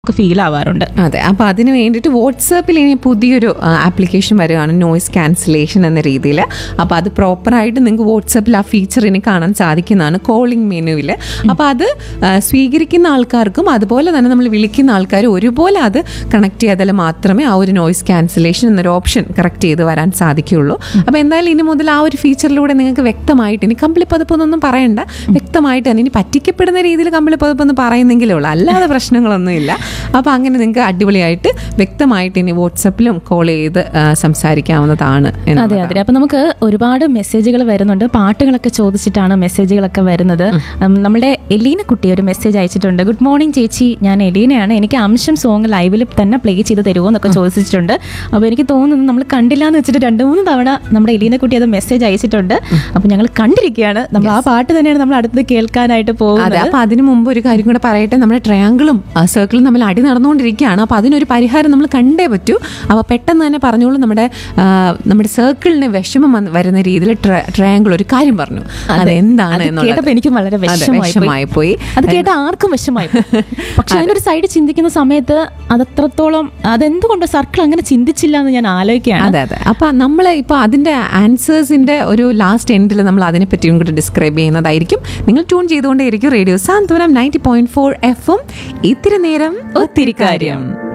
നമുക്ക് ഫീൽ ആവാറുണ്ട് അതെ അപ്പോൾ അതിന് വേണ്ടിയിട്ട് വാട്സാപ്പിൽ ഇനി പുതിയൊരു ആപ്ലിക്കേഷൻ വരികയാണ് നോയിസ് ക്യാൻസലേഷൻ എന്ന രീതിയിൽ അപ്പോൾ അത് പ്രോപ്പറായിട്ട് നിങ്ങൾക്ക് വാട്സാപ്പിൽ ആ ഫീച്ചർ ഇനി കാണാൻ സാധിക്കുന്നതാണ് കോളിംഗ് മെനുവിൽ അപ്പോൾ അത് ആ, സ്വീകരിക്കുന്ന ആൾക്കാർക്കും അതുപോലെ തന്നെ നമ്മൾ വിളിക്കുന്ന ആൾക്കാരും ഒരുപോലെ അത് കണക്ട് ചെയ്താൽ മാത്രമേ ആ ഒരു നോയിസ് ക്യാൻസലേഷൻ എന്നൊരു ഓപ്ഷൻ കറക്റ്റ് ചെയ്ത് വരാൻ സാധിക്കുകയുള്ളൂ അപ്പോൾ എന്തായാലും ഇനി മുതൽ ആ ഒരു ഫീച്ചറിലൂടെ നിങ്ങൾക്ക് വ്യക്തമായിട്ട് ഇനി കമ്പിളി പതിപ്പൊന്നും പറയണ്ട വ്യക്തമായിട്ട് തന്നെ ഇനി പറ്റിക്കപ്പെടുന്ന രീതിയിൽ കമ്പിളി പതിപ്പൊന്ന് പറയുന്നെങ്കിലേ ഉള്ളൂ അല്ലാതെ പ്രശ്നങ്ങളൊന്നുമില്ല അപ്പോൾ അങ്ങനെ നിങ്ങൾക്ക് അടിപൊളിയായിട്ട് വ്യക്തമായിട്ട് ഇനി വാട്സപ്പിലും കോൾ ചെയ്ത് ആ, സംസാരിക്കാവുന്നതാണ് അതെ എന്നുള്ളതാണ്. അതെ അപ്പൊ നമുക്ക് ഒരുപാട് മെസ്സേജുകൾ വരുന്നുണ്ട് പാട്ടുകളൊക്കെ ചോദിച്ചിട്ടാണ് മെസ്സേജുകളൊക്കെ വരുന്നത് ഉം, നമ്മുടെ എലീന കുട്ടി ഒരു മെസ്സേജ് അയച്ചിട്ടുണ്ട് ഗുഡ് മോർണിംഗ് ചേച്ചി ഞാൻ എലീനയാണ് എനിക്ക് അംശം സോങ് ലൈവിൽ തന്നെ പ്ലേ ചെയ്ത് തരുമോ എന്നൊക്കെ ചോദിച്ചിട്ടുണ്ട് അപ്പോൾ എനിക്ക് തോന്നുന്നു നമ്മൾ കണ്ടില്ല എന്ന് വെച്ചിട്ട് രണ്ട് മൂന്ന് തവണ നമ്മുടെ എലീന കുട്ടി അത് മെസ്സേജ് അയച്ചിട്ടുണ്ട് അപ്പോൾ ഞങ്ങൾ കണ്ടിരിക്കുകയാണ് നമ്മൾ ആ പാട്ട് തന്നെയാണ് നമ്മൾ അടുത്ത് കേൾക്കാനായിട്ട് അതെ പോകുന്നത് അപ്പൊ അതിനു മുമ്പ് ഒരു കാര്യം കൂടെ പറയട്ടെ നമ്മുടെ ട്രയാങ്കിളും സർക്കിളും തമ്മിൽ അടി നടന്നുകൊണ്ടിരിക്കുകയാണ് അപ്പൊ അതിനൊരു പരിഹാരം നമ്മൾ കണ്ടേ പറ്റൂ അപ്പൊ പെട്ടെന്ന് തന്നെ പറഞ്ഞോളൂ നമ്മുടെ ആ, നമ്മുടെ സർക്കിളിന് വിഷമം വന്ന് വരുന്ന രീതിയിൽ ട്രയാങ്കിൾ ഒരു കാര്യം പറഞ്ഞു അതെന്താണ് അത് എന്നുള്ളത്. കേട്ടപ്പോൾ എനിക്ക് വളരെ അതെ, വിഷമമായി വിഷമായി പോയി അത് കേട്ട ആർക്കും വിഷമായി പക്ഷെ അതിനൊരു സൈഡ് ചിന്തിക്കുന്ന സമയത്ത് അതത്രത്തോളം അതെന്തുകൊണ്ട് സർക്കിൾ അങ്ങനെ ചിന്തിച്ചില്ല എന്ന് ഞാൻ ആലോചിക്കുകയാണ് അതെ അതെ അപ്പൊ നമ്മൾ ഇപ്പൊ അതിന്റെ ആൻസേഴ്സിന്റെ ഒരു ലാസ്റ്റ് എൻഡിൽ നമ്മൾ അതിനെ പറ്റിയും കൂടി ഡിസ്ക്രൈബ് ചെയ്യുന്നതായിരിക്കും നിങ്ങൾ ട്യൂൺ ചെയ്തുകൊണ്ടേയിരിക്കും radio Santhwanam ninety point four എഫും ഇത്തിരി നേരം ഒത്തിരി കാര്യം